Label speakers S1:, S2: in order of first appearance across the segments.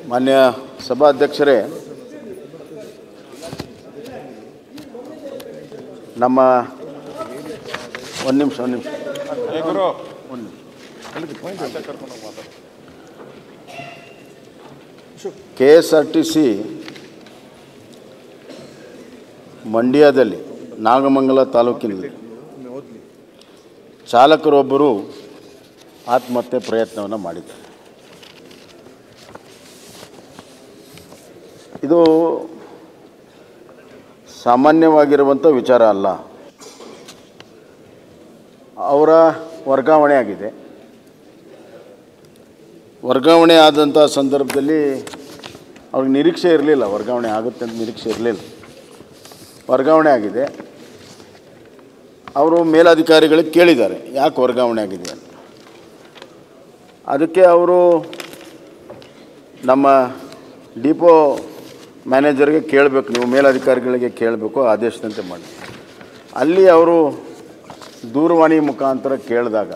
S1: ಮಾನ್ಯ ಸಭಾಧ್ಯಕ್ಷರೇ ನಮ್ಮ ಒಂದು ನಿಮಿಷ ಒಂದು ನಿಮಿಷ K S R T C ಮಂಡ್ಯದಲ್ಲಿ ನಾಗಮಂಗಲ ತಾಲೂಕಿನಲ್ಲಿ ಚಾಲಕರೊಬ್ಬರು ಆತ್ಮಹತ್ಯೆ ಪ್ರಯತ್ನವನ್ನು ಮಾಡಿದ್ದಾರೆ ಇದು ಸಾಮಾನ್ಯವಾಗಿರುವಂಥ ವಿಚಾರ ಅಲ್ಲ ಅವರ ವರ್ಗಾವಣೆ ಆಗಿದೆ ವರ್ಗಾವಣೆ ಆದಂಥ ಸಂದರ್ಭದಲ್ಲಿ ಅವ್ರಿಗೆ ನಿರೀಕ್ಷೆ ಇರಲಿಲ್ಲ ವರ್ಗಾವಣೆ ಆಗುತ್ತೆ ಅಂತ ನಿರೀಕ್ಷೆ ಇರಲಿಲ್ಲ ವರ್ಗಾವಣೆ ಆಗಿದೆ ಅವರು ಮೇಲಧಿಕಾರಿಗಳಿಗೆ ಕೇಳಿದ್ದಾರೆ ಯಾಕೆ ವರ್ಗಾವಣೆ ಆಗಿದೆ ಅಂತ ಅದಕ್ಕೆ ಅವರು ನಮ್ಮ ಡಿಪೋ ಮ್ಯಾನೇಜರ್ಗೆ ಕೇಳಬೇಕು ನೀವು ಮೇಲಧಿಕಾರಿಗಳಿಗೆ ಕೇಳಬೇಕು ಆದೇಶದಂತೆ ಮಾಡಿ ಅಲ್ಲಿ ಅವರು ದೂರವಾಣಿ ಮುಖಾಂತರ ಕೇಳಿದಾಗ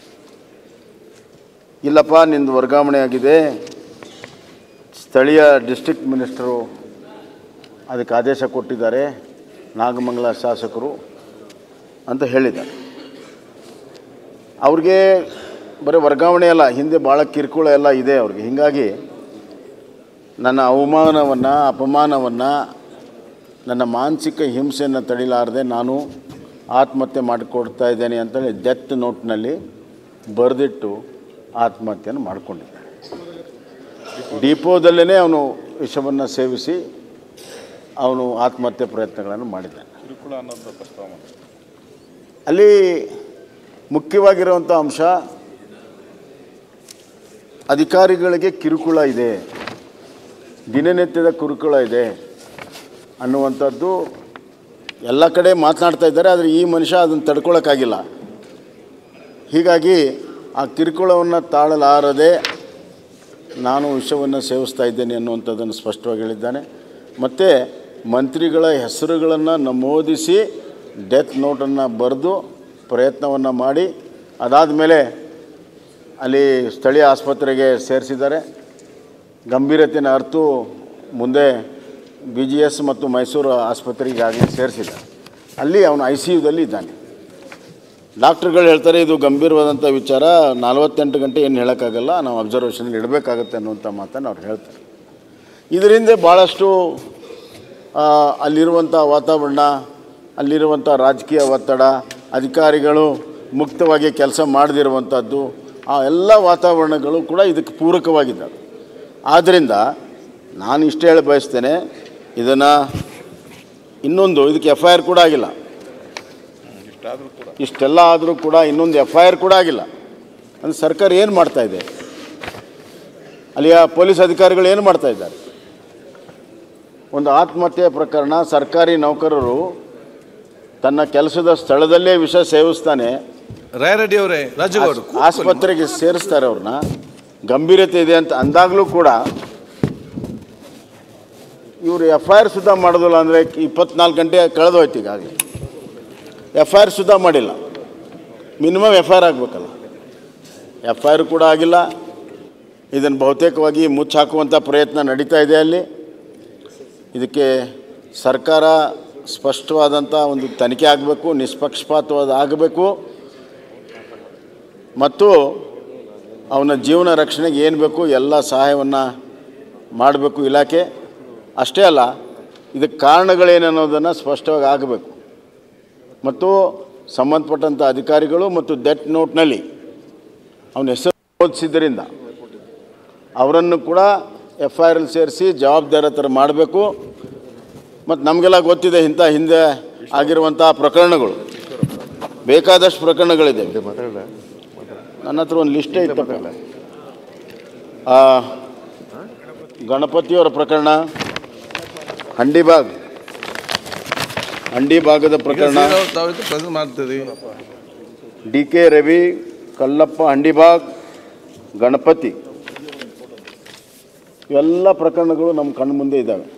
S1: ಇಲ್ಲಪ್ಪ ನಿಂದು ವರ್ಗಾವಣೆ ಆಗಿದೆ ಸ್ಥಳೀಯ ಡಿಸ್ಟ್ರಿಕ್ಟ್ ಮಿನಿಸ್ಟರು ಅದಕ್ಕೆ ಆದೇಶ ಕೊಟ್ಟಿದ್ದಾರೆ ನಾಗಮಂಗಲ ಶಾಸಕರು ಅಂತ ಹೇಳಿದ್ದಾರೆ ಅವ್ರಿಗೆ ಬರೀ ವರ್ಗಾವಣೆ ಅಲ್ಲ ಹಿಂದೆ ಭಾಳ ಕಿರುಕುಳ ಎಲ್ಲ ಇದೆ ಅವ್ರಿಗೆ ಹೀಗಾಗಿ ನನ್ನ ಅವಮಾನವನ್ನು ಅಪಮಾನವನ್ನು ನನ್ನ ಮಾನಸಿಕ ಹಿಂಸೆಯನ್ನು ತಡಿಲಾರದೆ ನಾನು ಆತ್ಮಹತ್ಯೆ ಮಾಡಿಕೊಡ್ತಾ ಇದ್ದೇನೆ ಅಂತೇಳಿ ಡೆತ್ ನೋಟ್ನಲ್ಲಿ ಬರೆದಿಟ್ಟು ಆತ್ಮಹತ್ಯೆಯನ್ನು ಮಾಡಿಕೊಂಡಿದ್ದೆ ಡಿಪೋದಲ್ಲೇ ಅವನು ವಿಷವನ್ನು ಸೇವಿಸಿ ಅವನು ಆತ್ಮಹತ್ಯೆ ಪ್ರಯತ್ನಗಳನ್ನು ಮಾಡಿದ್ದಾನೆ ಅಲ್ಲಿ ಮುಖ್ಯವಾಗಿರುವಂಥ ಅಂಶ ಅಧಿಕಾರಿಗಳಿಗೆ ಕಿರುಕುಳ ಇದೆ ದಿನನಿತ್ಯದ ಕಿರುಕುಳ ಇದೆ ಅನ್ನುವಂಥದ್ದು ಎಲ್ಲ ಕಡೆ ಮಾತನಾಡ್ತಾ ಇದ್ದಾರೆ ಆದರೆ ಈ ಮನುಷ್ಯ ಅದನ್ನು ತಡ್ಕೊಳಕ್ಕಾಗಿಲ್ಲ ಹೀಗಾಗಿ ಆ ಕಿರುಕುಳವನ್ನು ತಾಳಲಾರದೆ ನಾನು ವಿಷವನ್ನು ಸೇವಿಸ್ತಾ ಇದ್ದೇನೆ ಅನ್ನುವಂಥದ್ದನ್ನು ಸ್ಪಷ್ಟವಾಗಿ ಹೇಳಿದ್ದಾನೆ ಮತ್ತು ಮಂತ್ರಿಗಳ ಹೆಸರುಗಳನ್ನು ನಮೂದಿಸಿ ಡೆತ್ ನೋಟನ್ನು ಬರೆದು ಪ್ರಯತ್ನವನ್ನು ಮಾಡಿ ಅದಾದ ಮೇಲೆ ಅಲ್ಲಿ ಸ್ಥಳೀಯ ಆಸ್ಪತ್ರೆಗೆ ಸೇರಿಸಿದ್ದಾರೆ ಗಂಭೀರತೆಯನ್ನು ಅರ್ತು ಮುಂದೆ ಬಿ ಜಿ ಎಸ್ ಮತ್ತು ಮೈಸೂರು ಆಸ್ಪತ್ರೆಗೆ ಈಗಾಗಲೇ ಸೇರಿಸಿದ್ದಾರೆ ಅಲ್ಲಿ ಅವನು ಐ ಸಿ ಯುದಲ್ಲಿ ಇದ್ದಾನೆ ಡಾಕ್ಟ್ರುಗಳು ಹೇಳ್ತಾರೆ ಇದು ಗಂಭೀರವಾದಂಥ ವಿಚಾರ ನಲವತ್ತೆಂಟು ಗಂಟೆ ಏನು ಹೇಳೋಕ್ಕಾಗಲ್ಲ ನಾವು ಅಬ್ಸರ್ವೇಷನ್ ಇಡಬೇಕಾಗತ್ತೆ ಅನ್ನುವಂಥ ಮಾತನ್ನು ಅವ್ರು ಹೇಳ್ತಾರೆ ಇದರಿಂದ ಭಾಳಷ್ಟು ಆ, ಅಲ್ಲಿರುವಂಥ ವಾತಾವರಣ ಅಲ್ಲಿರುವಂಥ ರಾಜಕೀಯ ಒತ್ತಡ ಅಧಿಕಾರಿಗಳು ಮುಕ್ತವಾಗಿ ಕೆಲಸ ಮಾಡದಿರುವಂಥದ್ದು ಆ ಎಲ್ಲ ವಾತಾವರಣಗಳು ಕೂಡ ಇದಕ್ಕೆ ಪೂರಕವಾಗಿದ್ದಾವೆ ಆದ್ದರಿಂದ ನಾನು ಇಷ್ಟೇ ಹೇಳಿ ಬಯಸ್ತೇನೆ ಇದನ್ನು ಇನ್ನೊಂದು ಇದಕ್ಕೆ ಎಫ್ ಐ ಆರ್ ಕೂಡ ಆಗಿಲ್ಲ ಇಷ್ಟೆಲ್ಲ ಆದರೂ ಕೂಡ ಇನ್ನೊಂದು ಎಫ್ ಐ ಆರ್ ಕೂಡ ಆಗಿಲ್ಲ ಅಂದರೆ ಸರ್ಕಾರ ಏನು ಮಾಡ್ತಾ ಇದೆ ಅಲ್ಲಿಯ ಪೊಲೀಸ್ ಅಧಿಕಾರಿಗಳು ಏನು ಮಾಡ್ತಾ ಇದ್ದಾರೆ ಒಂದು ಆತ್ಮಹತ್ಯೆ ಪ್ರಕರಣ ಸರ್ಕಾರಿ ನೌಕರರು ತನ್ನ ಕೆಲಸದ ಸ್ಥಳದಲ್ಲೇ ವಿಷ ಸೇವಿಸ್ತಾನೆ
S2: ರಾಯರೆಡ್ಡಿ ಅವರೇ ರಾಜುಗೌಡ
S1: ಆಸ್- ಆಸ್ಪತ್ರೆಗೆ ಸೇರಿಸ್ತಾರೆ ಅವ್ರನ್ನ ಗಂಭೀರತೆ ಇದೆ ಅಂತ ಅಂದಾಗಲೂ ಕೂಡ ಇವರು ಎಫ್ ಐ ಆರ್ ಸುದ್ದ ಮಾಡೋದಿಲ್ಲ ಅಂದರೆ ಇಪ್ಪತ್ನಾಲ್ಕು ಗಂಟೆ ಕಳೆದೋಯ್ತು ಈಗಾಗಲೇ ಎಫ್ ಐ ಆರ್ ಸುದ್ದ ಮಾಡಿಲ್ಲ ಮಿನಿಮಮ್ ಎಫ್ ಐ ಆರ್ ಆಗಬೇಕಲ್ಲ ಎಫ್ ಐ ಆರ್ ಕೂಡ ಆಗಿಲ್ಲ ಇದನ್ನು ಬಹುತೇಕವಾಗಿ ಮುಚ್ಚಾಕುವಂಥ ಪ್ರಯತ್ನ ನಡೀತಾ ಇದೆ ಅಲ್ಲಿ ಇದಕ್ಕೆ ಸರ್ಕಾರ ಸ್ಪಷ್ಟವಾದಂಥ ಒಂದು ತನಿಖೆ ಆಗಬೇಕು ನಿಷ್ಪಕ್ಷಪಾತವಾದ ಆಗಬೇಕು ಮತ್ತು ಅವನ ಜೀವನ ರಕ್ಷಣೆಗೆ ಏನು ಬೇಕು ಎಲ್ಲ ಸಹಾಯವನ್ನು ಮಾಡಬೇಕು ಇಲಾಖೆ ಅಷ್ಟೇ ಅಲ್ಲ ಇದಕ್ಕೆ ಕಾರಣಗಳೇನು ಅನ್ನೋದನ್ನು ಸ್ಪಷ್ಟವಾಗಿ ಆಗಬೇಕು ಮತ್ತು ಸಂಬಂಧಪಟ್ಟಂಥ ಅಧಿಕಾರಿಗಳು ಮತ್ತು ಡೆತ್ ನೋಟ್ನಲ್ಲಿ ಅವನ ಹೆಸರು ಓದಿಸಿದ್ದರಿಂದ ಅವರನ್ನು ಕೂಡ ಎಫ್ ಐ ಆರಲ್ಲಿ ಸೇರಿಸಿ ಜವಾಬ್ದಾರಿ ಥರ ಮಾಡಬೇಕು ಮತ್ತು ನಮಗೆಲ್ಲ ಗೊತ್ತಿದೆ ಇಂಥ ಹಿಂದೆ ಆಗಿರುವಂಥ ಪ್ರಕರಣಗಳು ಬೇಕಾದಷ್ಟು ಪ್ರಕರಣಗಳಿದೆ ನನ್ನ ಹತ್ರ ಒಂದು ಲಿಸ್ಟೇ ಇತ್ತಪ್ಪ ಆ, ಗಣಪತಿಯವರ ಪ್ರಕರಣ ಹಂಡಿಬಾಗ್ ಹಂಡಿಭಾಗದ ಪ್ರಕರಣ
S2: ತಾವಿದ್ದು ಪ್ರೆಸೆಂಟ್ ಮಾಡ್ತೀರಿ
S1: ಡಿ ಕೆ ರವಿ ಕಲ್ಲಪ್ಪ ಹಂಡಿಬಾಗ್ ಗಣಪತಿ ಇವೆಲ್ಲ ಪ್ರಕರಣಗಳು ನಮ್ಮ ಕಣ್ಣು ಮುಂದೆ ಇದ್ದಾವೆ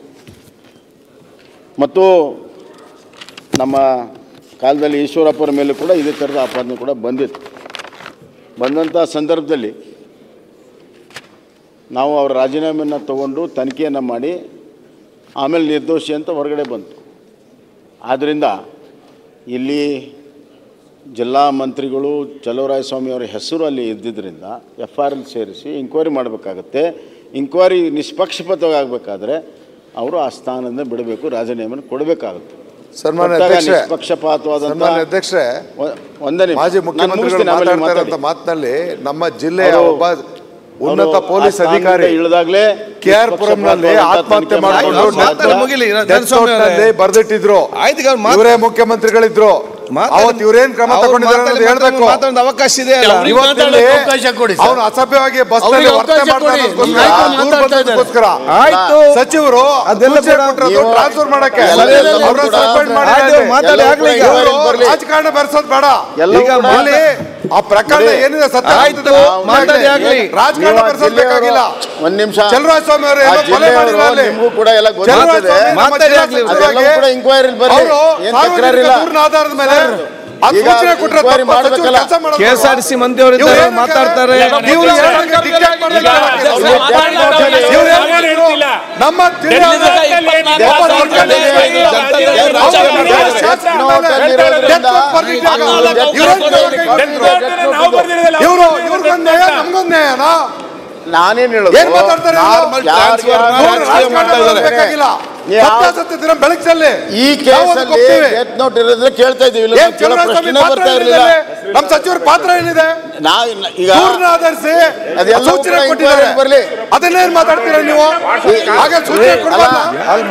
S1: ಮತ್ತು ನಮ್ಮ ಕಾಲದಲ್ಲಿ ಈಶ್ವರಪ್ಪರ ಮೇಲೆ ಕೂಡ ಇದೇ ಥರದ ಆಪಾದನೆ ಕೂಡ ಬಂದಿತ್ತು ಬಂದಂಥ ಸಂದರ್ಭದಲ್ಲಿ ನಾವು ಅವರ ರಾಜೀನಾಮೆಯನ್ನು ತಗೊಂಡು ತನಿಖೆಯನ್ನು ಮಾಡಿ ಆಮೇಲೆ ನಿರ್ದೋಷಿ ಅಂತ ಹೊರಗಡೆ ಬಂತು ಆದ್ದರಿಂದ ಇಲ್ಲಿ ಜಿಲ್ಲಾ ಮಂತ್ರಿಗಳು ಚಲುವರಾಯ ಸ್ವಾಮಿ ಅವರ ಹೆಸರು ಅಲ್ಲಿ ಇದ್ದಿದ್ದರಿಂದ ಎಫ್ ಆರ್ ಎಲ್ ಸೇರಿಸಿ ಇಂಕ್ವೈರಿ ಮಾಡಬೇಕಾಗತ್ತೆ ಇಂಕ್ವೈರಿ ನಿಷ್ಪಕ್ಷಪಾತವಾಗಬೇಕಾದ್ರೆ ಅವರು ಆ ಸ್ಥಾನದಿಂದ ಬಿಡಬೇಕು ರಾಜೀನಾಮೆಯನ್ನು ಕೊಡಬೇಕಾಗುತ್ತೆ
S3: ಸನ್ಮಾನ್ಯ
S1: ಕೊಟ್ಟಾಗ
S3: ಅಧ್ಯಕ್ಷರೇ
S1: ನಿಷ್ಪಕ್ಷಪಾತವಾದಂಥ
S3: ಸನ್ಮಾನ್ಯ ಅಧ್ಯಕ್ಷರೇ
S1: ಒ- ಒಂದೇ ನಿಮಿಷ.
S3: ಮಾಜಿ
S1: ನಾನು
S3: ಮುಖ್ಯಮಂತ್ರಿಗಳು
S1: ಮುಗಿಸ್ತೀನಿ, ಆಮೇಲೆ
S3: ಮಾತಾಡ್ತಾ ಇರೋಂಥ
S1: ಮಾತಾಡಿ.
S3: ಮಾತಿನಲ್ಲಿ ನಮ್ಮ ಜಿಲ್ಲೆಯ
S1: ಅವರು-
S3: ಒಬ್ಬ ಉನ್ನತ
S1: ಅವರು
S3: ಪೊಲೀಸ್
S1: ಆ ಸ್ಥಾನದಿಂದ
S3: ಅಧಿಕಾರಿ
S1: ಇಳಿದಾಗ್ಲೇ
S3: ಕೆ ಆರ್ ಪುರಂನಲ್ಲಿ ಆತ್ಮಹತ್ಯೆ
S2: ಆಯ್ತು,
S3: ಮಾಡಿಕೊಂಡು
S2: ಅವ್ರು ಮಾತಾಡಿ ಮುಗಿಲಿ. ಧನಸ್ವಾಮಿ ಅವರೇ.
S3: ನಲ್ಲಿ ಬರ್ದಿಟ್ಟಿದ್ರು
S2: ಆಯ್ತು ಈಗ ಅವ್ರು ಮಾತ್-
S3: ಇವರೇ ಮುಖ್ಯಮಂತ್ರಿಗಳಿದ್ರು
S2: ಮಾತಾಡಿ-
S3: ಅವತ್ತು ಇವ್ರೇನ್ ಕ್ರಮ
S2: ಅವ್ರು
S3: ತಗೊಂಡಿದ್ದಾರೆ
S2: ಮಾತಾಡಿ-
S3: ಅನ್ನೋದು ಹೇಳ್ಬೇಕು
S2: ಮಾತಾಡೋದು ಅವಕಾಶ ಇದೆ ಅಲ್ಲ
S4: ಅವ್ರಿಗೆ
S3: ಇವತ್ತಿಲ್ಲಿ
S4: ಮಾತಾಡೋಕೆ ಅವಕಾಶ ಕೊಡಿ ಸರ್.
S3: ಅವನು ಅಸಭ್ಯವಾಗಿ ಬಸ್
S4: ಅವ್ರಿಗೆ
S3: ನಲ್ಲಿ ವರ್ತನೆ
S4: ಅವಕಾಶ
S3: ಮಾಡ್ತಾ
S4: ಕೊಡಿ.
S3: ಇರೋದಕ್ಕೋಸ್ಕರ,
S4: ಆಯ್ತು,
S3: ದೂರು
S4: ಮಾತಾಡ್ತಾ ಇದ್ದಾರೆ.
S3: ಬಂದದಕ್ಕೋಸ್ಕರ
S2: ಆಯ್ತು
S3: ಸಚಿವರು
S2: ಅದೆಲ್ಲ
S3: ಸೂಚನೆ
S2: ಕೂಡ
S3: ಕೊಟ್ಟಿರೋದು
S1: ನೀವು-
S3: ಟ್ರಾನ್ಸ್ಫರ್ ಮಾಡಕ್ಕೆ
S1: ಎಲ್ಲರೂ
S3: ಅವ್ರನ್ನ
S1: ಕೂಡ
S3: ಸಸ್ಪೆಂಡ್ ಮಾಡಿ
S2: ಆಯ್ತು, ಮಾತಾಡಿ
S1: ಎಲ್ಲರೂ
S2: ಆಗ್ಲಿ ಈಗ.
S1: ಕೂಡ
S3: ಇವರು
S1: ಬರ್ಲಿ.
S3: ರಾಜಕಾರಣ ಬೆರೆಸೋದು ಬೇಡ
S1: ಎಲ್ಲರೂ
S3: ಈಗ
S1: ಕೂಡ-
S3: ಅಲ್ಲಿ ಆ ಪ್ರಕರಣ
S1: ನೋಡಿ.
S3: ಏನಿದೆ ಸತ್ಯ
S2: ಆಯ್ತು,
S3: ಆಗ್ತದೆ.
S2: ಮಾತಾಡಿ ಆಗ್ಲಿ.
S3: ರಾಜಕಾರಣ
S1: ನೀವು ಆ
S3: ಬೆರೆಸೋದು
S1: ಜಿಲ್ಲೆಯವರು-
S3: ಬೇಕಾಗಿಲ್ಲ
S1: ಒಂದ್ ನಿಮಿಷ
S3: ಚಲುವರಾಯ ಸ್ವಾಮಿ ಅವರು
S1: ಆ
S3: ಏನೋ ಕೊಲೆ
S1: ಜಿಲ್ಲೆಯವರು
S3: ಮಾಡಿಲ್ಲ ಅಲ್ಲಿ.
S1: ನಿಮಗೂ ಕೂಡ ಎಲ್ಲ
S3: ಚಲುವರಾಯ
S1: ಗೊತ್ತಾಗ್ತದೆ
S3: ಸ್ವಾಮಿ ನಮ್ಮ
S2: ಮಾತಾಡಿ
S3: ಜಿಲ್ಲಾ
S2: ಆಗ್ಲಿ.
S3: ಸಚಿವರಾಗಿ
S1: ಅದೆಲ್ಲವೂ ಕೂಡ inquiry ಲಿ ಬರ್ಲಿ.
S3: ಅವರು
S1: ಏನ್
S3: ಸಾರ್ವಜನಿಕ
S1: ತಕರಾರಿಲ್ಲ.
S3: ದೂರಿನ ಆಧಾರದ ಮೇಲೆ ಆ
S1: ಈಗ
S3: ಸೂಚನೆ ಕೊಟ್ಟರೆ
S1: inquiry
S3: ತಪ್ಪು, ಸಚಿವರು
S1: ಮಾಡ್ಬೇಕಲ್ಲ.
S3: ಕೆಲಸ ಮಾಡೋದು
S2: K S R T C ಮಂದಿ ಅವರು
S3: ಇವ್ರು
S2: ಇದ್ದಾರೆ
S3: ಏನ್
S2: ಮಾತಾಡ್ತಾರೆ
S3: ಹೇಳ್ತಾರೆ? ಇವ್ರು ಏನಕ್ಕೆ dictate ಮಾಡ್ಲಿಕ್ಕೆ ಹೇಳಕ್ಕೆ? ಇವ್ರು ಏನ್ ಮಾಡಿದ್ರು? ನಮ್ಮ ಜಿಲ್ಲೆಯ ಒಬ್ಬ ಸರ್ಕಾರಿ ಇವರು ಇವ್ರಿಗೊಂದು ನ್ಯಾಯ ನಮ್ಗೊಂದು ನ್ಯಾಯನಾ
S1: ನಾನೇನ್ ಹೇಳೋದು
S3: ಏನ್ ಮಾತಾಡ್ತಾರೆ ಇವ್ರು?
S2: Normal transfer
S3: ಇವ್ರು
S2: ರಾಜಕೀಯ
S3: ರಾಜಕಾರಣ
S2: ಮಾಡ್ತಾ ಇದ್ದಾರೆ.
S3: ಬೇಕಾಗಿಲ್ಲ
S1: ನೀವು ಯಾವ-
S3: ಸತ್ಯಾಸತ್ಯ ದಿನ ಬೆಳಗ್ಸಲ್ಲಿ
S1: ಈ ಕೇಸಲ್ಲಿ ಡೆತ್ ನೋಟ್ ಇರೋದ್ರೆ ಕೇಳ್ತಾ ಇದೀವಿ ಇಲ್ಲ
S3: ಏನ್
S1: ಕೇಳೋ
S3: ಚಂದ್ರಸ್ವಾಮಿ
S1: ಪ್ರಶ್ನೆ
S3: ಪಾತ್ರ
S1: ಬರ್ತಾ
S3: ಏನಿದೆ
S1: ಇರಲಿಲ್ಲ
S3: ನಮ್ಮ ಸಚಿವರ ಪಾತ್ರ ಏನಿದೆ
S1: ನಾವು ಈಗ
S3: ದೂರನ ಆಧರಿಸಿ
S1: ಅದೆಲ್ಲವೂ
S3: ಸೂಚನೆ
S1: ಕೂಡ
S3: ಕೊಟ್ಟಿದ್ದಾರೆ
S1: inquiry ಬರ್ಲಿ.
S3: ಅದನ್ನೇನ್ ಮಾತಾಡ್ತೀರಾ ನೀವು ಹಾಗೆ ಸೂಚನೆ ಕೊಡ್ಬಾರ್ದಾ?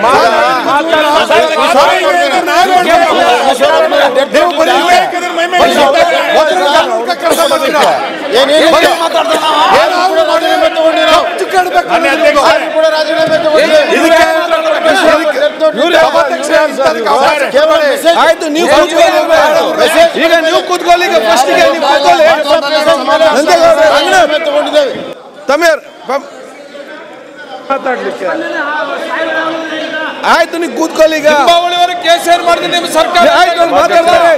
S3: ನೀವು ಬರೀ ಇಲ್ಲೇ ಒತ್ತಡ ಕೆಲಸ ಮಾಡ್ತೀರಾ
S1: ಏನೇನು
S3: ಬರೀ ಏನಾದ್ರು ಮಾಡಿ ಚುಕ್ಕಾಡ್ಬೇಕು ನೀವು.
S1: ಕೂಡ ರಾಜೀನಾಮೆ ತಗೊಂಡ್ರೆ
S3: ಇದಕ್ಕೆ
S1: Death note
S3: ಇವ್ರು
S1: ಇದೆ.
S3: ಸಭಾಧ್ಯಕ್ಷ ಇಂಥದಕ್ಕೆ ಅವಕಾಶ
S1: ಕೇವಲ
S3: ಕೊಡಿ.
S1: message-
S2: ಆಯ್ತು ನೀವು ಕೂತ್ಕೊಳ್ಳಿ ಈಗ ನೀವು ಕೂತ್ಕೊಳ್ಳಿ ಈಗ ಫಸ್ಟ್ ಗೆ ನೀವು ಕೂತ್ಕೊಳ್ಳಿ ನಂಜೇಗೌಡ್ರೆ, ರಂಗನಾಥ್,
S1: ರಾಜೀನಾಮೆ ತಗೊಂಡಿದ್ದೇವೆ
S2: ತಮೀರ್ ಬಮ್- ಆಯ್ತು ನೀವು ಕೂತ್ಕೊಳ್ಳಿ ಈಗ
S4: ಕೇಸ್ ಏನ್ ಮಾಡಿದ್ರೆ ನಿಮ್ಮ ಸರ್ಕಾರ
S2: ಆಯ್ತು ಅವ್ರು ಮಾತಾಡ್ತಾರೆ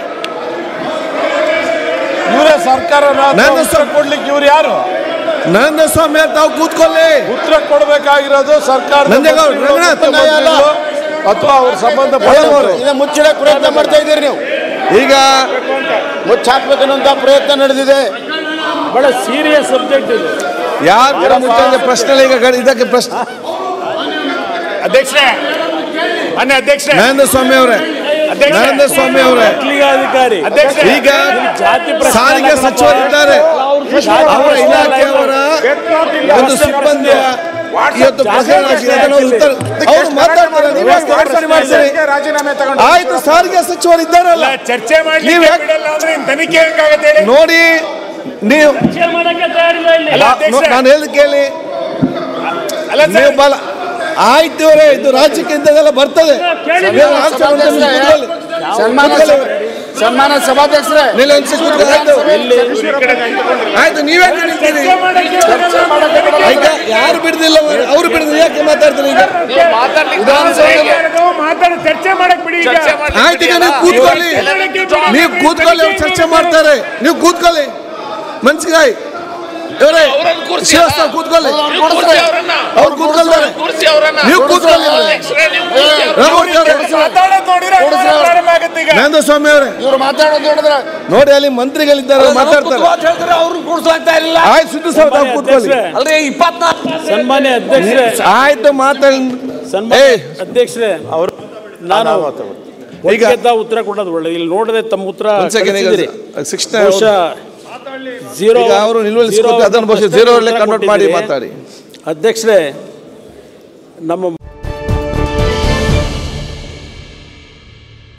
S4: ಇವರೇ ಸರ್ಕಾರ
S2: ನನ್ನ ಸ-
S4: ಕೊಡ್ಲಿಕ್ಕೆ ಇವ್ರು ಯಾರು
S2: ನರೇಂದ್ರ ಸ್ವಾಮಿ ತಾವು ಕೂತ್ಕೊಳ್ಳಿ
S4: ಉತ್ತರ ಕೊಡಬೇಕಾಗಿರೋದು ಸರ್ಕಾರ
S2: ನಂಜೇಗೌಡ, ರಂಗನಾಥ್
S4: ಅಥವಾ ಅವ್ರ ಸಂಬಂಧಪಟ್ಟ
S1: ಇದನ್ನ ಮುಚ್ಚಿಡಕ್ಕೆ ಪ್ರಯತ್ನ ಮಾಡ್ತಾ ಇದ್ದೀರಿ ನೀವು
S2: ಈಗ
S1: ಮುಚ್ಚಾಕ್ಬೇಕನ್ನುವಂತ ಪ್ರಯತ್ನ ನಡೆದಿದೆ
S4: ಬಹಳ ಸೀರಿಯಸ್ ಸಬ್ಜೆಕ್ಟ್ ಇದು
S2: ಯಾರು ಕೂಡ ಮುಖ್ಯ ಪ್ರಶ್ನೆ ಇಲ್ಲ ಈಗ ಗಡಿ- ಇದಕ್ಕೆ ಪ್ರಶ್ನೆ
S5: ಅಧ್ಯಕ್ಷರೇ ಮಾನ್ಯ ಅಧ್ಯಕ್ಷರೇ
S2: ನರೇಂದ್ರ ಸ್ವಾಮಿ ಅವರೇ ನರೇಂದ್ರ ಸ್ವಾಮಿ ಅವರೇ
S4: ಅಧಿಕಾರಿ
S5: ಅಧ್ಯಕ್ಷರೇ
S2: ಈಗ
S4: ಜಾತಿ ಪ್ರಶ್ನೆ
S2: ಸಾರಿಗೆ
S4: ಅಲ್ಲ
S2: ಸಚಿವರಿದ್ದಾರೆ ಅವರ ಇಲಾಖೆಯವರ ಒಂದು ಸಿಬ್ಬಂದಿಯ ಇವತ್ತು ಪ್ರಕರಣ ಆಗಿದೆ ಅದನ್ನು ಅವ್ರು ಉತ್ತರ ಅವ್ರು ಮಾತಾಡ್ತಾರೆ ನೀವು ಯಾಕೆ ಪ್ರಶ್ನೆ ಮಾಡ್ತೀರಿ
S5: ರಾಜೀನಾಮೆ ತಗೊಂಡು
S2: ಆಯ್ತು ಸಾರಿಗೆ ಸಚಿವರು ಇದ್ದಾರಲ್ಲ
S5: ಚರ್ಚೆ
S2: ನೀವ್
S5: ಮಾಡ್ಲಿಕ್ಕೆ
S2: ಯಾಕ್-
S5: ಬಿಡಲ್ಲ ಅಂದ್ರೆ ಇನ್ ತನಿಖೆ ಹೆಂಗಾಗತ್ತೆ ಹೇಳಿ
S2: ನೋಡಿ ನೀವು
S5: ಅಲ್ಲ ಅಧ್ಯಕ್ಷರೇ
S2: ನಾನು ಹೇಳಿ ಕೇಳಿ
S5: ಅಲ್ಲ ಸರ್,
S2: ನೀವು ಬಲ ಆಯ್ತು ಇವರೇ ಇದು ರಾಜ್ಯಕ್ಕೆ ಇಂಥದ್ದೆಲ್ಲ ಬರ್ತದೆ ನೀವು ಆಚೆ ಬಂದು ನೀವು ಕೂತ್ಕೊಳ್ಳಿ. ಕೂತ್ಕೊಳ್ಳಿ.
S1: ಸನ್ಮಾನ ಸಭಾಧ್ಯಕ್ಷರೇ
S2: ನಿಲ್ಲಿ ಒಂದು ನಿಮಿಷ ಕೂತ್ಕೊಳ್ಳಿ. ಆಯ್ತು. ಆಯ್ತು ನೀವೇ ನಿಲ್ತೀರಿ
S5: ಚರ್ಚೆ ಮಾಡಕ್ಕೆ
S2: ಈಗ ಯಾರು ಬಿಡುದಿಲ್ಲ ಅವ್ರು ಬಿಡುದಿಲ್ಲ ಯಾಕೆ ಮಾತಾಡ್ತಾರೆ ಈಗ
S5: ಮಾತಾಡಿ ಚರ್ಚೆ ಮಾಡಕ್ ಬಿಡಿ ಈಗ
S2: ಆಯ್ತು ಈಗ ನೀವು ಕೂತ್ಕೊಳ್ಳಿ ನೀವು ಕೂತ್ಕೊಳ್ಳಿ ಅವ್ರು ಚರ್ಚೆ ಮಾಡ್ತಾರೆ ನೀವು ಕೂತ್ಕೊಳ್ಳಿ ಮನ್ಸಿಗಾಯ್ ಇವರೇ ಶ್ರೀವಾಸ್ತವ ಕೂತ್ಕೊಳ್ಳಿ ಅವ್ರು ಕೂತ್ಕೊಳ್ತಾರೆ ನೀವು ಕೂತ್ಕೊಳ್ಳಿ ರಘುವರ್ತಿ ಅವರೇ,
S5: ಮಾತಾಡೋದು ನೋಡಿದ್ರೆ ಅನುಮಾನ ಪ್ರಾರಂಭ ಆಗುತ್ತೆ ಈಗ
S2: ನರೇಂದ್ರ ಸ್ವಾಮಿ ಅವರೇ
S1: ಇವ್ರು ಮಾತಾಡೋದು ನೋಡಿದ್ರೆ
S2: ನೋಡಿ ಅಲ್ಲಿ ಮಂತ್ರಿಗಳಿದ್ದಾರೆ ಅವ್ರು ಮಾತಾಡ್ತಾರೆ
S4: ಅವ್ರು ಕೂಡ್ಸ್ಲಾಗ್ತಾ ಇಲ್ಲ
S2: ಆಯ್ತು ಸುದ್ದಿ ಸರ್ ತಾವು ಕೂತ್ಕೊಳ್ಳಿ
S4: ಅಲ್ರಿ ಇಪ್ಪತ್ನಾಲ್ಕು ಸನ್ಮಾನ್ಯ ಅಧ್ಯಕ್ಷರೇ
S2: ಆಯ್ತು ಮಾತಾಡಿ
S4: ಸನ್ಮಾನ್ಯ
S2: ಏಯ್
S4: ಅಧ್ಯಕ್ಷರೇ ಅವರು ನಾನು
S2: ಈಗ
S4: ಈಗ ಉತ್ತರ ಕೊಡೋದು ಒಳ್ಳೆ ಇಲ್ಲಿ ನೋಡದೆ ತಮ್ಮ ಉತ್ತರ
S2: ಒಂದ್ second ಈಗ
S4: ಕಳಿಸಿದಿರಿ.
S2: ಶಿಕ್ಷಣ
S4: ಬಹುಶಃ zero-
S2: ಈಗ ಅವರು ನಿಲುವಳಿಸಿ
S4: zero
S2: ಅದನ್ನು ಬಹುಶಃ zero ಅಲ್ಲೇ
S4: ಉತ್ತರ
S2: convert ಮಾಡಿ
S4: ಕೊಟ್ಟಿದ್ದೀರಿ.
S2: ಮಾತಾಡಿ
S4: ಅಧ್ಯಕ್ಷರೇ ನಮ್ಮ